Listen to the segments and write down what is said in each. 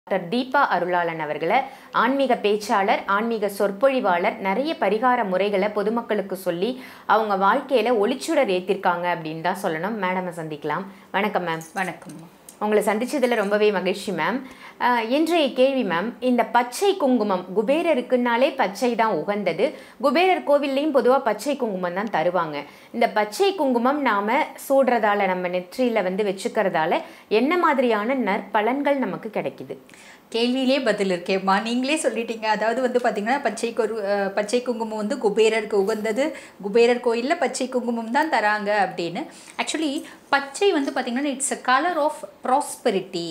doctor Deepa அருளாளன் அவர்களை ஆன்மீக பேச்சாளர் ஆன்மீக சொற்பொழிவாளர் நிறைய பரிகார முறைகளை பொதுமக்களுக்கு சொல்லி அவங்க வாழ்க்கையில ஒளிச்சுடர் ஏத்திருக்காங்க அப்படின்னு தான் சொல்லணும் மேடமை சந்திக்கலாம் வணக்கம் மேம் வணக்கம் உங்களை சந்திச்சதுல ரொம்பவே மகிழ்ச்சி மேம் அஹ், இன்றைய கேள்வி மேம் இந்த பச்சை குங்குமம் குபேரருக்குனாலே பச்சை தான் உகந்தது குபேரர் கோவில்லையும் பொதுவாக பச்சை குங்குமம் தான் தருவாங்க இந்த பச்சை குங்குமம் நாம சூடுறதால நம்ம நெற்றியில வந்து வச்சுக்கிறதால என்ன மாதிரியான நற்பலன்கள் நமக்கு கிடைக்குது கேள்வியிலே பதில் இருக்கேம்மா நீங்களே சொல்லிட்டீங்க அதாவது வந்து பார்த்தீங்கன்னா பச்சை கொரு அஹ், பச்சை குங்குமம் வந்து குபேரருக்கு உகந்தது குபேரர் கோயிலில் பச்சை குங்குமம் தான் தராங்க அப்படின்னு ஆக்சுவலி பச்சை வந்து பார்த்தீங்கன்னா it's a colour of prosperity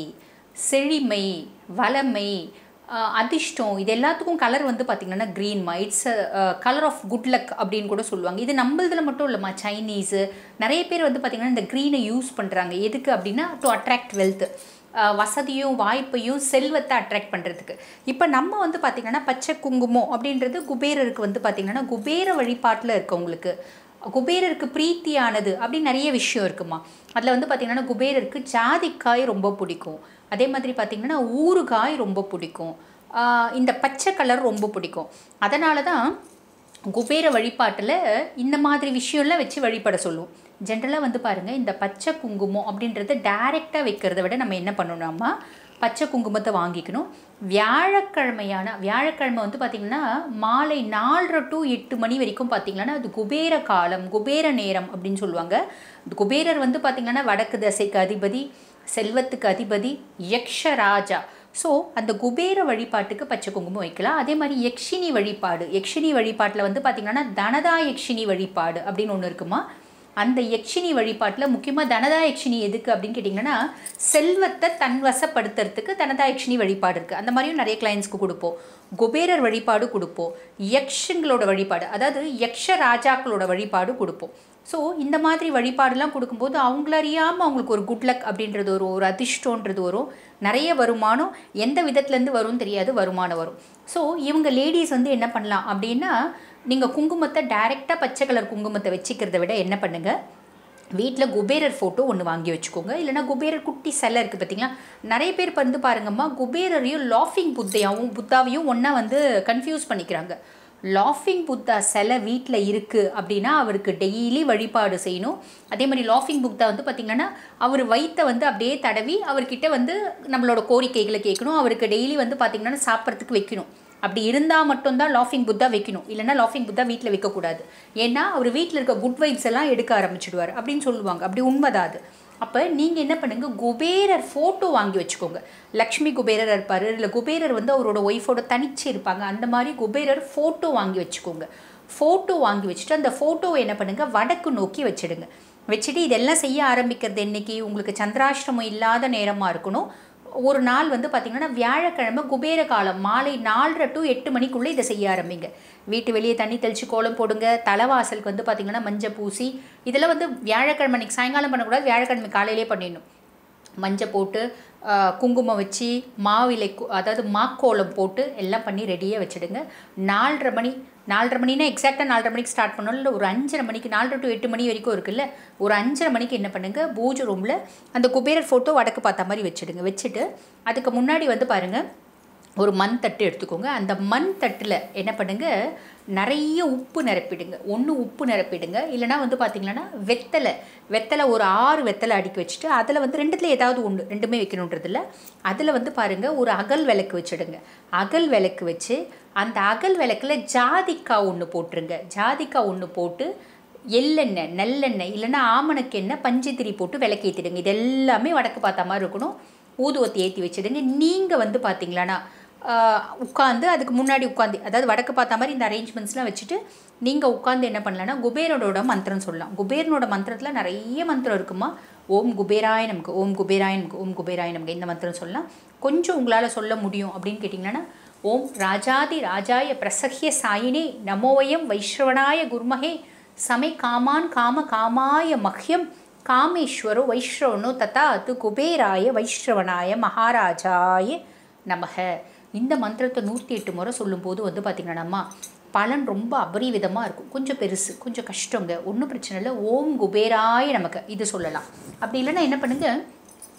செழிமை வளமை அஹ், அதிர்ஷ்டம் இது எல்லாத்துக்கும் கலர் வந்து பார்த்திங்கன்னா க்ரீன்மா it's colour of good luck அப்படின்னு கூட சொல்லுவாங்க இது நம்மளதுல மட்டும் இல்லைம்மா சைனீஸு நிறைய பேர் வந்து பார்த்திங்கன்னா இந்த க்ரீனை யூஸ் பண்ணுறாங்க எதுக்கு அப்படின்னா டு அட்ராக்ட் வெல்த் வசதியும் வாய்ப்பையும் செல்வத்தை அட்ராக்ட் பண்ணுறதுக்கு இப்போ நம்ம வந்து பார்த்திங்கன்னா பச்சை குங்குமம் அப்படின்றது குபேரருக்கு வந்து பார்த்திங்கன்னா குபேர வழிபாட்டில் இருக்கவங்களுக்கு குபேரருக்கு பிரீத்தியானது அப்படின்னு நிறைய விஷயம் இருக்குமா அதில் வந்து பார்த்திங்கன்னா குபேரருக்கு ஜாதிக்காய் ரொம்ப பிடிக்கும் அதே மாதிரி பார்த்திங்கன்னா ஊறுகாய் ரொம்ப பிடிக்கும் ஆஹ் இந்த பச்சை கலர் ரொம்ப பிடிக்கும் அதனால தான் குபேர வழிபாட்டில் இந்த மாதிரி விஷயம்லாம் வச்சு வழிபட சொல்லுவோம் ஜென்ரலாக வந்து பாருங்கள் இந்த பச்சை குங்குமம் அப்படின்றத டைரெக்டாக வைக்கிறத விட நம்ம என்ன பண்ணணும்னா பச்சை குங்குமத்தை வாங்கிக்கணும் வியாழக்கிழமையான வியாழக்கிழமை வந்து பார்த்திங்கன்னா மாலை நாலரை டு எட்டு மணி வரைக்கும் பார்த்திங்கன்னா அது குபேர காலம் குபேர நேரம் அப்படின்னு சொல்லுவாங்க குபேரர் வந்து பார்த்திங்கன்னா வடக்கு திசைக்கு அதிபதி செல்வத்துக்கு அதிபதி யக்ஷராஜா ஸோ அந்த குபேர வழிபாட்டுக்கு பச்சை குங்குமம் வைக்கலாம் அதே மாதிரி யக்ஷினி வழிபாடு யக்ஷினி வழிபாட்டில் வந்து பார்த்திங்கன்னா தனதா யக்ஷினி வழிபாடு அப்படின்னு ஒன்று இருக்குமா அந்த யக்ஷினி வழிபாட்டில் முக்கியமாக தனதா யக்ஷினி எதுக்கு அப்படின்னு கேட்டிங்கன்னா செல்வத்தை தன்வசப்படுத்துறதுக்கு தனதா யக்ஷினி வழிபாடு இருக்குது அந்த மாதிரியும் நிறைய கிளைண்ட்ஸ்க்கு கொடுப்போம் குபேரர் வழிபாடு கொடுப்போம் யக்ஷங்களோட வழிபாடு அதாவது யக்ஷ ராஜாக்களோட வழிபாடு கொடுப்போம் ஸோ இந்த மாதிரி வழிபாடுலாம் கொடுக்கும்போது அவங்கள அறியாமல் அவங்களுக்கு ஒரு குட் லக் அப்படின்றது வரும் ஒரு அதிர்ஷ்டன்றது வரும் நிறைய வருமானம் எந்த விதத்துலேருந்து வரும்னு தெரியாது வருமானம் வரும் ஸோ இவங்க லேடிஸ் வந்து என்ன பண்ணலாம் அப்படின்னா நீங்கள் குங்குமத்தை டைரெக்டாக பச்சை கலர் குங்குமத்தை வச்சுக்கிறத விட என்ன பண்ணுங்கள் வீட்டில் குபேரர் ஃபோட்டோ ஒன்று வாங்கி வச்சுக்கோங்க இல்லைன்னா குபேரர் குட்டி சிலை இருக்குது பார்த்தீங்களா நிறைய பேர் வந்து பாருங்கம்மா குபேரரையும் லாஃபிங் புத்தையாவும் புத்தாவையும் ஒன்றா வந்து கன்ஃபியூஸ் பண்ணிக்கிறாங்க லாஃபிங் புத்தா சிலை வீட்டில் இருக்குது அப்படின்னா அவருக்கு டெய்லி வழிபாடு செய்யணும் அதே மாதிரி லாஃபிங் புத்தா வந்து பார்த்திங்கன்னா அவர் வயித்தை வந்து அப்படியே தடவி அவர்கிட்ட வந்து நம்மளோட கோரிக்கைகளை கேட்கணும் அவருக்கு டெய்லி வந்து பார்த்திங்கன்னா சாப்பிட்றதுக்கு வைக்கணும் அப்படி இருந்தால் மட்டும்தான் லாஃபிங் புத்தா வைக்கணும் இல்லைன்னா லாஃபிங் புத்தா வீட்டில் வைக்கக்கூடாது ஏன்னா அவர் வீட்டில் இருக்க குட் வைப்ஸ் எல்லாம் எடுக்க ஆரம்பிச்சிடுவார் அப்படின்னு சொல்லுவாங்க அப்படி உண்மைதான் அது அப்போ நீங்கள் என்ன பண்ணுங்க குபேரர் ஃபோட்டோ வாங்கி வச்சுக்கோங்க லக்ஷ்மி குபேரர் இருப்பார் இல்லை குபேரர் வந்து அவரோட ஒய்ஃபோட தனிச்சு இருப்பாங்க அந்த மாதிரி குபேரர் ஃபோட்டோ வாங்கி வச்சுக்கோங்க ஃபோட்டோ வாங்கி வச்சுட்டு அந்த ஃபோட்டோவை என்ன பண்ணுங்க வடக்கு நோக்கி வச்சிடுங்க வச்சுட்டு இதெல்லாம் செய்ய ஆரம்பிக்கிறது என்னைக்கு உங்களுக்கு சந்திராஷ்டமம் இல்லாத நேரமாக இருக்கணும் ஒரு நாள் வந்து பார்த்திங்கன்னா வியாழக்கிழமை குபேர காலம் மாலை நாலரை டு எட்டு மணிக்குள்ளே இதை செய்ய ஆரம்பிங்க வீட்டு வெளியே தண்ணி தெளித்து கோலம் போடுங்க தலைவாசலுக்கு வந்து பார்த்திங்கன்னா மஞ்சள் பூசி இதெல்லாம் வந்து வியாழக்கிழமை அன்றைக்கி சாயங்காலம் பண்ணக்கூடாது வியாழக்கிழமை காலையிலே பண்ணிடணும் மஞ்சள் போட்டு ஆ, குங்குமம் வச்சு மாவிலை கு- அதாவது மாக்கோலம் போட்டு எல்லாம் பண்ணி ரெடியாக வச்சுடுங்க நாலரை மணி நாலரை மணினா எக்ஸாக்டாக நாலரை மணிக்கு ஸ்டார்ட் பண்ணணும் இல்லை ஒரு அஞ்சரை மணிக்கு நாலரை டு எட்டு மணி வரைக்கும் இருக்குல்ல ஒரு அஞ்சரை மணிக்கு என்ன பண்ணுங்க பூஜை ரூமில் அந்த குபேரர் ஃபோட்டோ வடக்கு பார்த்த மாதிரி வச்சுடுங்க வச்சுட்டு அதுக்கு முன்னாடி வந்து பாருங்கள் ஒரு மண் தட்டு எடுத்துக்கோங்க அந்த மண் தட்டில் என்ன பண்ணுங்க நிறைய உப்பு நிரப்பிடுங்க ஒன்று உப்பு நிரப்பிடுங்க இல்லைனா வந்து பார்த்தீங்கன்னா வெத்தலை வெத்தலை ஒரு ஆறு வெத்தலை அடுக்கி வச்சுட்டு அதில் வந்து ரெண்டுத்துல ஏதாவது ஒன்று ரெண்டுமே வைக்கணுன்றதில்ல அதில் வந்து பாருங்கள் ஒரு அகல் விளக்கு வச்சுடுங்க அகல் விளக்கு வச்சு அந்த அகல் விளக்கில் ஜாதிக்காய் ஒன்று போட்டுருங்க ஜாதிக்காய் ஒன்று போட்டு எள்ளெண்ணெய் நல்லெண்ணெய் இல்லைன்னா ஆமணக்கெண்ணெய் பஞ்சுத்திரி போட்டு விளக்கேற்றிடுங்க இது எல்லாமே வடக்கு பார்த்த மாதிரி இருக்கணும் ஊதுவத்தி ஏற்றி வச்சிடுங்க நீங்கள் வந்து பார்த்தீங்களான்னா உட்காந்து அதுக்கு முன்னாடி உட்காந்து அதாவது வடக்கு பார்த்த மாதிரி இந்த அரேஞ்ச்மெண்ட்ஸ்லாம் வச்சுட்டு நீங்கள் உட்காந்து என்ன பண்ணலான்னா குபேரனோட மந்திரம் சொல்லலாம் குபேரனோட மந்திரத்தில் நிறைய மந்திரம் இருக்குமா ஓம் குபேராய நமக்கு ஓம் குபேராய நமக்கு ஓம் குபேராய நமக்கு இந்த மந்திரம் சொல்லலாம் கொஞ்சம் உங்களால் சொல்ல முடியும் அப்படின்னு கேட்டிங்கன்னா ஓம் ராஜாதி ராஜாய பிரசஹ்ய சாயினே நமோவயம் வைஷ்ரவனாய குர்மஹே சமை காமான் காம காமாய மஹ்யம் காமேஸ்வரோ வைஷ்ரவனோ ததா அது குபேராய வைஷ்ரவனாய மகாராஜாய நமக இந்த மந்திரத்தை நூற்றி எட்டு முறை சொல்லும்போது வந்து பார்த்திங்கன்னா பலன் ரொம்ப அபரிவிதமாக இருக்கும் கொஞ்சம் பெருசு கொஞ்சம் கஷ்டங்க ஒன்றும் பிரச்சனை இல்லை ஓம் குபேராய நமக்கு இது சொல்லலாம் அப்படி இல்லைன்னா என்ன பண்ணுங்க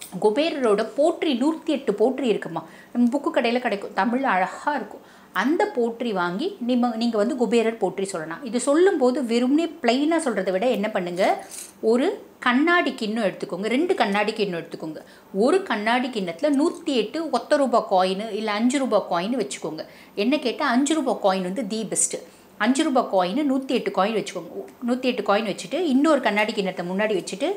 குபேரரோட போற்றி நூற்றி எட்டு போற்றி இருக்குமா நம்ம புக்கு கடையில் கிடைக்கும் தமிழ் அழகாக இருக்கும் அந்த போற்றி வாங்கி நிம நீங்கள் வந்து குபேரர் போற்றி சொல்லலாம் இது சொல்லும்போது வெறும்னே பிளைனாக சொல்கிறத விட என்ன பண்ணுங்க ஒரு கண்ணாடி கிண்ணம் எடுத்துக்கோங்க ரெண்டு கண்ணாடி கிண்ணம் எடுத்துக்கோங்க ஒரு கண்ணாடி கிண்ணத்தில் நூற்றி எட்டு ஒத்த ரூபாய் காயின் இல்லை அஞ்சு ரூபாய் காயின் வச்சுக்கோங்க என்ன கேட்டால் அஞ்சு ரூபாய் காயின் வந்து தி பெஸ்ட்டு அஞ்சு ரூபாய் காயின் நூற்றி எட்டு காயின் வச்சுக்கோங்க நூற்றி எட்டு காயின் வச்சுட்டு இன்னொரு கண்ணாடி கிண்ணத்தை முன்னாடி வச்சுட்டு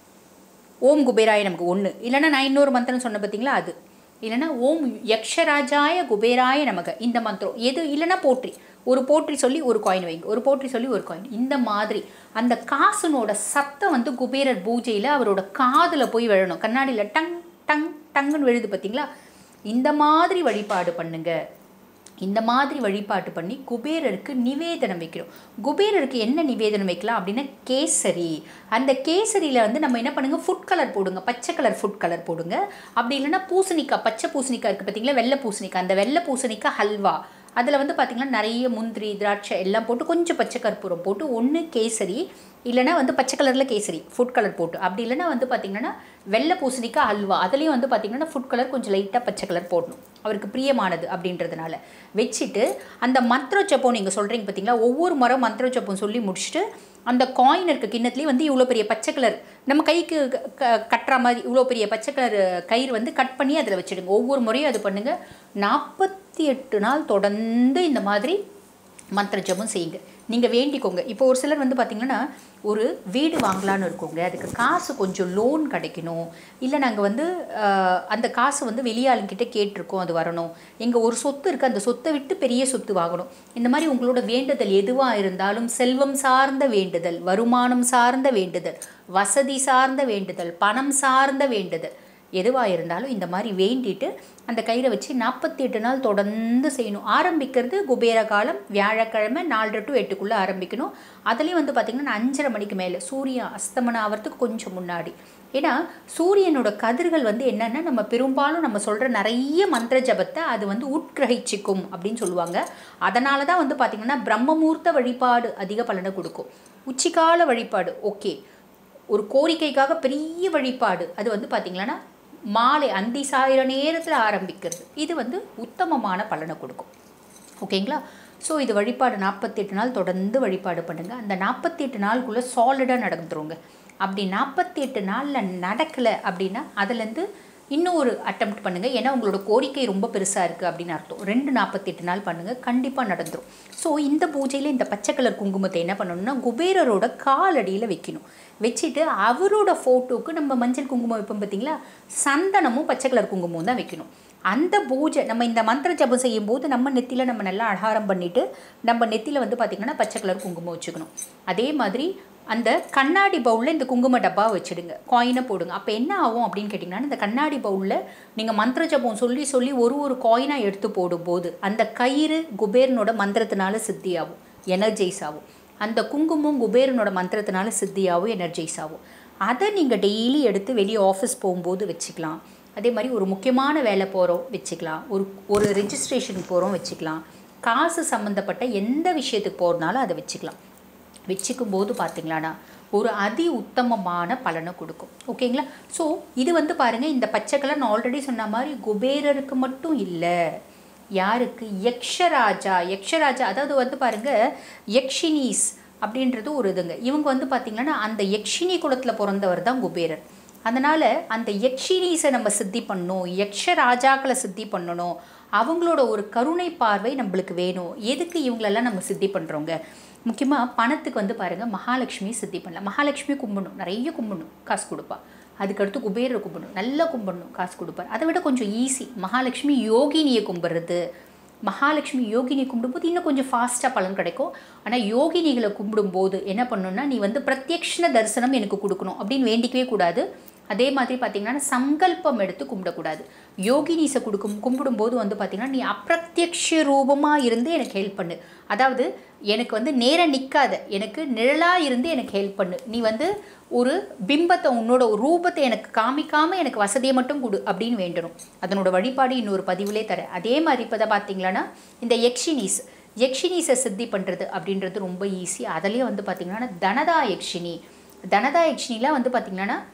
ஓம் குபேராய நமக்கு ஒன்று இல்லைன்னா நான் இன்னொரு மந்திரம் சொன்ன பார்த்தீங்களா அது இல்லைன்னா ஓம் யக்ஷராஜாய குபேராய நமக்கு இந்த மந்திரம் எது இல்லைன்னா போற்றி ஒரு போற்றி சொல்லி ஒரு காயின் வைங்க ஒரு போற்றி சொல்லி ஒரு காயின் இந்த மாதிரி அந்த காசுனோட சத்தம் வந்து குபேரர் பூஜையில் அவரோட காதில் போய் விழணும் கண்ணாடியில் டங் டங் டங்குன்னு விழுது பார்த்தீங்களா இந்த மாதிரி வழிபாடு பண்ணுங்க இந்த மாதிரி வழிபாட்டு பண்ணி குபேரருக்கு நிவேதனம் வைக்கிறோம் குபேரருக்கு என்ன நிவேதனம் வைக்கலாம் அப்படின்னா கேசரி அந்த கேசரியில் வந்து நம்ம என்ன பண்ணுங்க ஃபுட் கலர் போடுங்க பச்சை கலர் ஃபுட் கலர் போடுங்க அப்படி இல்லைன்னா பூசணிக்காய் பச்சை பூசணிக்காய் இருக்குது பார்த்தீங்களா வெள்ளை பூசணிக்காய் அந்த வெள்ளை பூசணிக்காய் ஹல்வா அதில் வந்து பார்த்திங்கன்னா நிறைய முந்திரி திராட்சை எல்லாம் போட்டு கொஞ்சம் பச்சை கற்பூரம் போட்டு ஒன்று கேசரி இல்லைன்னா வந்து பச்சை கலரில் கேசரி ஃபுட் கலர் போட்டு அப்படி இல்லைன்னா வந்து பார்த்திங்கன்னா வெள்ளை பூசணிக்காய் அல்வா அதுலேயும் வந்து பார்த்திங்கன்னா ஃபுட் கலர் கொஞ்சம் லைட்டாக பச்சை கலர் போடணும் அவருக்கு பிரியமானது அப்படின்றதுனால வச்சுட்டு அந்த மந்திர ஜப்பம் நீங்கள் சொல்கிறீங்க பார்த்தீங்களா ஒவ்வொரு முறை மந்திர ஜப்பம் சொல்லி முடிச்சுட்டு அந்த காயின் இருக்க கிண்ணத்துலேயும் வந்து இவ்வளோ பெரிய பச்சை கலர் நம்ம கைக்கு க- க- கட்டுற மாதிரி இவ்வளோ பெரிய பச்சை கலர் கயிறு வந்து கட் பண்ணி அதில் வச்சுடுங்க ஒவ்வொரு முறையும் அது பண்ணுங்கள் நாற்பத்தி எட்டு நாள் தொடர்ந்து இந்த மாதிரி மந்திர ஜபம் செய்யுங்க நீங்கள் வேண்டிக்கோங்க இப்போ ஒரு சிலர் வந்து பார்த்திங்கன்னா ஒரு வீடு வாங்கலான்னு இருக்கோங்க அதுக்கு காசு கொஞ்சம் லோன் கிடைக்கணும் இல்லை நாங்கள் வந்து ஆஹ், அந்த காசு வந்து வெளியாளுங்கிட்ட கேட்டிருக்கோம் அது வரணும் எங்கள் ஒரு சொத்து இருக்குது அந்த சொத்தை விட்டு பெரிய சொத்து வாங்கணும் இந்த மாதிரி உங்களோட வேண்டுதல் எதுவாக இருந்தாலும் செல்வம் சார்ந்த வேண்டுதல் வருமானம் சார்ந்த வேண்டுதல் வசதி சார்ந்த வேண்டுதல் பணம் சார்ந்த வேண்டுதல் எதுவாக இருந்தாலும் இந்த மாதிரி வேண்டிட்டு அந்த கயிறை வச்சு நாற்பத்தி எட்டு நாள் தொடர்ந்து செய்யணும் ஆரம்பிக்கிறது குபேர காலம் வியாழக்கிழமை நாலரை டு எட்டுக்குள்ளே ஆரம்பிக்கணும் அதுலேயும் வந்து பார்த்திங்கன்னா அஞ்சரை மணிக்கு மேலே சூரியன் அஸ்தமனம் ஆகிறதுக்கு கொஞ்சம் முன்னாடி ஏன்னா சூரியனோட கதிர்கள் வந்து என்னென்னா நம்ம பெரும்பாலும் நம்ம சொல்கிற நிறைய மந்திர ஜபத்தை அது வந்து உட்கிரகிச்சிக்கும் அப்படின்னு சொல்லுவாங்க அதனால தான் வந்து பார்த்திங்கன்னா பிரம்மமூர்த்த வழிபாடு அதிக பலனை கொடுக்கும் உச்சிக்கால வழிபாடு ஓகே ஒரு கோரிக்கைக்காக பெரிய வழிபாடு அது வந்து பார்த்திங்கன்னா மாலை அந்தி சாயிர நேரத்தில் ஆரம்பிக்கிறது இது வந்து உத்தமமான பலனை கொடுக்கும் ஓகேங்களா ஸோ இது வழிபாடு நாற்பத்தெட்டு நாள் தொடர்ந்து வழிபாடு பண்ணுங்கள் அந்த நாற்பத்தெட்டு நாளுக்குள்ளே சாலிடாக நடந்துருங்க அப்படி நாற்பத்தி எட்டு நாளில் நடக்கலை அப்படின்னா அதுலேருந்து இன்னும் ஒரு அட்டம் பண்ணுங்கள் ஏன்னா உங்களோட கோரிக்கை ரொம்ப பெருசாக இருக்குது அப்படின்னு அர்த்தம் ரெண்டு நாற்பத்தெட்டு நாள் பண்ணுங்கள் கண்டிப்பாக நடந்துரும் ஸோ இந்த பூஜையில் இந்த பச்சை கலர் குங்குமத்தை என்ன பண்ணணும்னா குபேரரோட காலடியில் வைக்கணும் வச்சுட்டு அவரோட ஃபோட்டோவுக்கு நம்ம மஞ்சள் குங்குமம் வைப்போம் பார்த்தீங்களா சந்தனமும் பச்சை கலர் குங்குமம் தான் வைக்கணும் அந்த பூஜை நம்ம இந்த மந்திர ஜபம் செய்யும்போது நம்ம நெத்தியில் நம்ம நல்லா அலங்காரம் பண்ணிவிட்டு நம்ம நெத்தியில் வந்து பார்த்திங்கன்னா பச்சை கலர் குங்குமம் வச்சுக்கணும் அதே மாதிரி அந்த கண்ணாடி பவுலில் இந்த குங்கும டப்பா வச்சுடுங்க காயினை போடுங்க அப்போ என்ன ஆகும் அப்படின்னு கேட்டிங்கன்னா இந்த கண்ணாடி பவுலில் நீங்கள் மந்திர ஜபம் சொல்லி சொல்லி ஒரு ஒரு காயினாக எடுத்து போடும்போது அந்த கயிறு குபேரனோட மந்திரத்தினால சித்தியாகும் எனர்ஜைஸ் ஆகும் அந்த குங்குமம் குபேரனோட மந்திரத்தினால சித்தியாகும் எனர்ஜைஸ் ஆகும் அதை நீங்கள் டெய்லி எடுத்து வெளியே ஆஃபீஸ் போகும்போது வச்சுக்கலாம் அதே மாதிரி ஒரு முக்கியமான வேலை போகிறோம் வச்சுக்கலாம் ஒரு ஒரு ரெஜிஸ்ட்ரேஷன் போகிறோம் வச்சுக்கலாம் காசு சம்மந்தப்பட்ட எந்த விஷயத்துக்கு போகிறனாலும் அதை வச்சுக்கலாம் வச்சுக்கும் போது பார்த்தீங்களாண்ணா ஒரு அதி உத்தமமான பலனை கொடுக்கும் ஓகேங்களா ஸோ இது வந்து பாருங்கள் இந்த பச்சை கலர் நான் ஆல்ரெடி சொன்ன மாதிரி குபேரருக்கு மட்டும் இல்லை யாருக்கு யக்ஷராஜா யக்ஷராஜா அதாவது வந்து பாருங்க யக்ஷினீஸ் அப்படின்றது ஒரு இதுங்க இவங்க வந்து பார்த்திங்கன்னா அந்த யக்ஷினி குலத்தில் பிறந்தவர் தான் குபேரர் அதனால் அந்த யக்ஷினீஸை நம்ம சித்தி பண்ணணும் யக்ஷ ராஜாக்களை சித்தி பண்ணணும் அவங்களோட ஒரு கருணை பார்வை நம்மளுக்கு வேணும் எதுக்கு இவங்களெல்லாம் நம்ம சித்தி பண்ணுறோங்க முக்கியமாக பணத்துக்கு வந்து பாருங்கள் மகாலட்சுமி சித்தி பண்ணலாம் மகாலட்சுமி கும்பிடணும் நிறைய கும்பிடணும் காசு கொடுப்பா அதுக்கடுத்து குபேரரை கும்பிடணும் நல்லா கும்பிடணும் காசு கொடுப்பார் அதை விட கொஞ்சம் ஈஸி மகாலட்சுமி யோகினியை கும்பிட்றது மகாலட்சுமி யோகினி கும்பிடும்போது இன்னும் கொஞ்சம் ஃபாஸ்ட்டாக பலன் கிடைக்கும் ஆனால் யோகினிகளை கும்பிடும்போது என்ன பண்ணணும்னா நீ வந்து பிரத்யக்ஷண தரிசனம் எனக்கு கொடுக்கணும் அப்படின்னு வேண்டிக்கவே கூடாது அதே மாதிரி பார்த்தீங்கன்னா சங்கல்பம் எடுத்து கும்பிடக்கூடாது யோகினீஸை கொடுக்கும் கும்பிடும்போது வந்து பார்த்தீங்கன்னா நீ அப்பிரத்யக்ஷ ரூபமாக இருந்து எனக்கு ஹெல்ப் பண்ணு அதாவது எனக்கு வந்து நேராக நிற்காத எனக்கு நிழலாக இருந்து எனக்கு ஹெல்ப் பண்ணு நீ வந்து ஒரு பிம்பத்தை உன்னோட ஒரு ரூபத்தை எனக்கு காமிக்காமல் எனக்கு வசதியை மட்டும் கொடு அப்படின்னு வேண்டணும் அதனோட வழிபாடு இன்னொரு பதிவிலே தரேன் அதே மாதிரி இப்போ தான் பார்த்தீங்களன்னா இந்த யக்ஷினீஸ் யக்ஷினீஸை சித்தி பண்ணுறது அப்படின்றது ரொம்ப ஈஸி அதுலேயே வந்து பார்த்திங்கன்னா தனதா யக்ஷினி தனதா யக்ஷினிலாம் வந்து பார்த்திங்கன்னா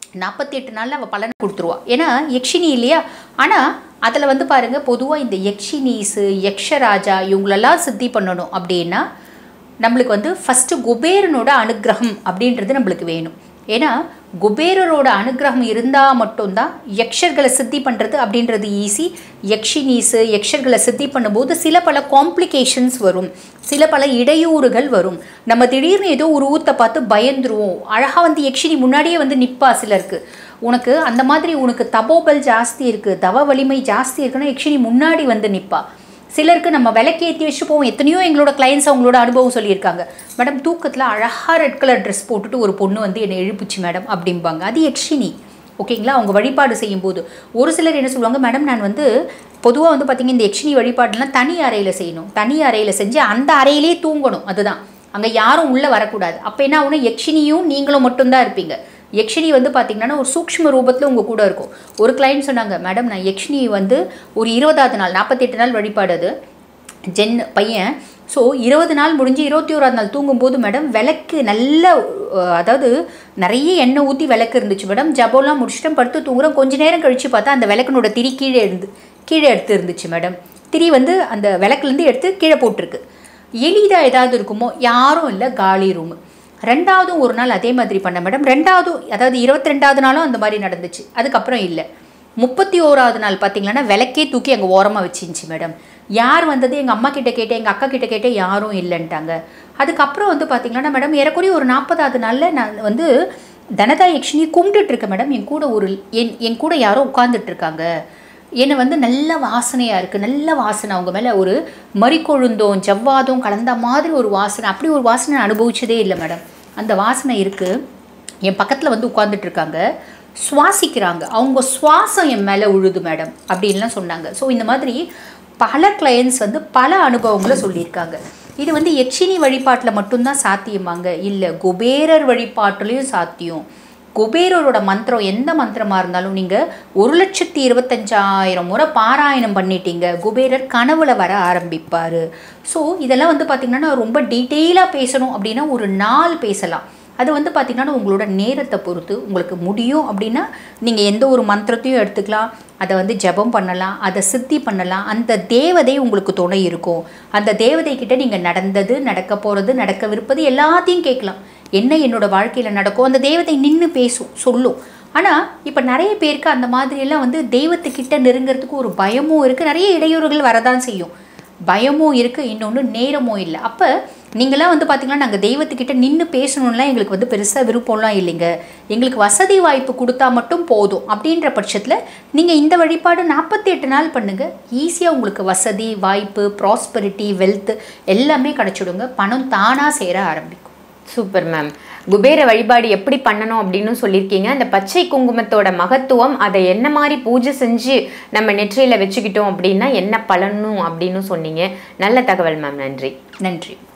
நாற்பத்தி எட்டு நாளில் அவள் பலனை கொடுத்துருவா ஏன்னா யக்ஷினி இல்லையா ஆனால் அதில் வந்து பாருங்கள் பொதுவாக இந்த யக்ஷினீஸு யக்ஷராஜா இவங்களெல்லாம் சித்தி பண்ணணும் அப்படின்னா நம்மளுக்கு வந்து ஃபஸ்ட்டு குபேரனோட அனுக்கிரகம் அப்படின்றது நம்மளுக்கு வேணும் ஏன்னா குபேரரோட அனுக்கிரகம் இருந்தால் மட்டும்தான் யக்ஷர்களை சித்தி பண்ணுறது அப்படின்றது ஈஸி யக்ஷினீஸு யக்ஷர்களை சித்தி பண்ணும்போது சில பல காம்ப்ளிகேஷன்ஸ் வரும் சில பல இடையூறுகள் வரும் நம்ம திடீர்னு ஏதோ ஒரு ஊத்தை பார்த்து பயந்துருவோம் அழகாக வந்து யக்ஷினி முன்னாடியே வந்து நிற்பா சிலருக்கு உனக்கு அந்த மாதிரி உனக்கு தபோபல் ஜாஸ்தி இருக்குது தவ வலிமை ஜாஸ்தி இருக்குன்னா யக்ஷினி முன்னாடி வந்து நிற்பா சிலருக்கு நம்ம விளக்கேற்றி வச்சு போவோம் எத்தனையோ எங்களோட கிளைண்ட்ஸ் அவங்களோட அனுபவம் சொல்லியிருக்காங்க மேடம் தூக்கத்தில் அழகாக ரெட் கலர் ட்ரெஸ் போட்டுட்டு ஒரு பொண்ணு வந்து என்னை எழுப்புச்சு மேடம் அப்படிம்பாங்க அது யக்ஷினி ஓகேங்களா அவங்க வழிபாடு செய்யும்போது ஒரு சிலர் என்ன சொல்லுவாங்க மேடம் நான் வந்து பொதுவாக வந்து பார்த்தீங்க இந்த யக்ஷினி வழிபாடுலாம் தனி அறையில் செய்யணும் தனி அறையில் செஞ்சு அந்த அறையிலே தூங்கணும் அதுதான் அங்கே யாரும் உள்ளே வரக்கூடாது அப்போ என்ன ஆகுனா யக்ஷினியும் நீங்களும் மட்டும்தான் இருப்பீங்க யக்ஷினி வந்து பார்த்தீங்கன்னா ஒரு சூக்ஷ்ம ரூபத்தில் உங்கள் கூட இருக்கும் ஒரு கிளைண்ட் சொன்னாங்க மேடம் நான் யக்ஷினி வந்து ஒரு இருபதாவது நாள் நாற்பத்தெட்டு நாள் வழிபாடு அது ஜென் பையன் ஸோ இருபது நாள் முடிஞ்சு இருபத்தி ஓராது நாள் தூங்கும்போது மேடம் விளக்கு நல்ல அஹ், அதாவது நிறைய எண்ணெய் ஊற்றி விளக்கு இருந்துச்சு மேடம் ஜபோலாம் முடிச்சுட்டு படுத்து தூங்குறோம் கொஞ்ச நேரம் கழித்து பார்த்தா அந்த விளக்கினோட திரி கீழே இருந்து கீழே எடுத்து இருந்துச்சு மேடம் திரி வந்து அந்த விளக்குலேருந்து எடுத்து கீழே போட்டிருக்கு எளிதாக ஏதாவது இருக்குமோ யாரும் இல்லை காலி ரூமு ரெண்டாவதும் ஒரு நாள் அதே மாதிரி பண்ண மேடம் ரெண்டாவது அதாவது இருபத்தி ரெண்டாவது நாளும் அந்த மாதிரி நடந்துச்சு அதுக்கப்புறம் இல்லை முப்பத்தி ஓராவது நாள் பார்த்தீங்கன்னா விளக்கே தூக்கி அங்கே ஓரமாக வச்சிருந்துச்சு மேடம் யார் வந்தது எங்கள் அம்மா கிட்ட கேட்டேன் எங்கள் அக்கா கிட்ட கேட்டேன் யாரும் இல்லைன்ட்டாங்க அதுக்கப்புறம் வந்து பார்த்தீங்கன்னா மேடம் ஏறக்குறைய ஒரு நாற்பதாவது நாளில் நான் வந்து தனதா யக்ஷினி கும்பிட்டுட்டு இருக்கேன் மேடம் என் கூட ஒரு என் என் கூட யாரோ உட்காந்துட்டு இருக்காங்க என்னை வந்து நல்ல வாசனையாக இருக்குது நல்ல வாசனை அவங்க மேலே ஒரு மறிக்கொழுந்தோம் ஜவ்வாதும் கலந்த மாதிரி ஒரு வாசனை அப்படி ஒரு வாசனை நான் அனுபவிச்சதே இல்லை மேடம் அந்த வாசனை இருக்குது என் பக்கத்தில் வந்து உட்காந்துட்டு இருக்காங்க சுவாசிக்கிறாங்க அவங்க சுவாசம் என் மேலே உழுது மேடம் அப்படின்லாம் சொன்னாங்க ஸோ இந்த மாதிரி பல கிளையன்ஸ் வந்து பல அனுபவங்களை சொல்லியிருக்காங்க இது வந்து யக்ஷினி வழிபாட்டில் மட்டும்தான் சாத்தியமாங்க இல்லை குபேரர் வழிபாட்டுலேயும் சாத்தியம் குபேரரோட மந்திரம் எந்த மந்திரமாக இருந்தாலும் நீங்கள் ஒரு லட்சத்தி இருபத்தஞ்சாயிரம் முறை பாராயணம் பண்ணிட்டீங்க குபேரர் கனவுல வர ஆரம்பிப்பார் ஸோ இதெல்லாம் வந்து பார்த்திங்கன்னா ரொம்ப டீட்டெயிலாக பேசணும் அப்படின்னா ஒரு நாள் பேசலாம் அது வந்து பார்த்திங்கன்னா உங்களோட நேரத்தை பொறுத்து உங்களுக்கு முடியும் அப்படின்னா நீங்கள் எந்த ஒரு மந்திரத்தையும் எடுத்துக்கலாம் அதை வந்து ஜெபம் பண்ணலாம் அதை சித்தி பண்ணலாம் அந்த தேவதை உங்களுக்கு துணை இருக்கும் அந்த தேவதை கிட்ட நீங்கள் நடந்தது நடக்க போகிறது நடக்கவிருப்பது எல்லாத்தையும் கேட்கலாம் என்ன என்னோட வாழ்க்கையில் நடக்கும் அந்த தேவதை நின்று பேசும் சொல்லும் ஆனால் இப்போ நிறைய பேருக்கு அந்த மாதிரியெல்லாம் வந்து தெய்வத்துக்கிட்ட நெருங்கிறதுக்கு ஒரு பயமும் இருக்குது நிறைய இடையூறுகள் வரதான் செய்யும் பயமும் இருக்குது இன்னொன்று நேரமும் இல்லை அப்போ நீங்களாம் வந்து பார்த்தீங்கன்னா நாங்கள் தெய்வத்துக்கிட்ட நின்று பேசணும்லாம் எங்களுக்கு வந்து பெருசாக விருப்பம்லாம் இல்லைங்க எங்களுக்கு வசதி வாய்ப்பு கொடுத்தா மட்டும் போதும் அப்படின்ற பட்சத்தில் நீங்கள் இந்த வழிபாடு நாற்பத்தி எட்டு நாள் பண்ணுங்கள் ஈஸியாக உங்களுக்கு வசதி வாய்ப்பு ப்ராஸ்பரிட்டி வெல்த் எல்லாமே கிடச்சிடுங்க பணம் தானாக சேர ஆரம்பிக்கும் சூப்பர் மேம் குபேர வழிபாடு எப்படி பண்ணணும் அப்படின்னு சொல்லியிருக்கீங்க அந்த பச்சை குங்குமத்தோட மகத்துவம் அதை என்ன மாதிரி பூஜை செஞ்சு நம்ம நெற்றியில் வச்சுக்கிட்டோம் அப்படின்னா என்ன பலனும் அப்படின்னு சொன்னீங்க நல்ல தகவல் மேம் நன்றி நன்றி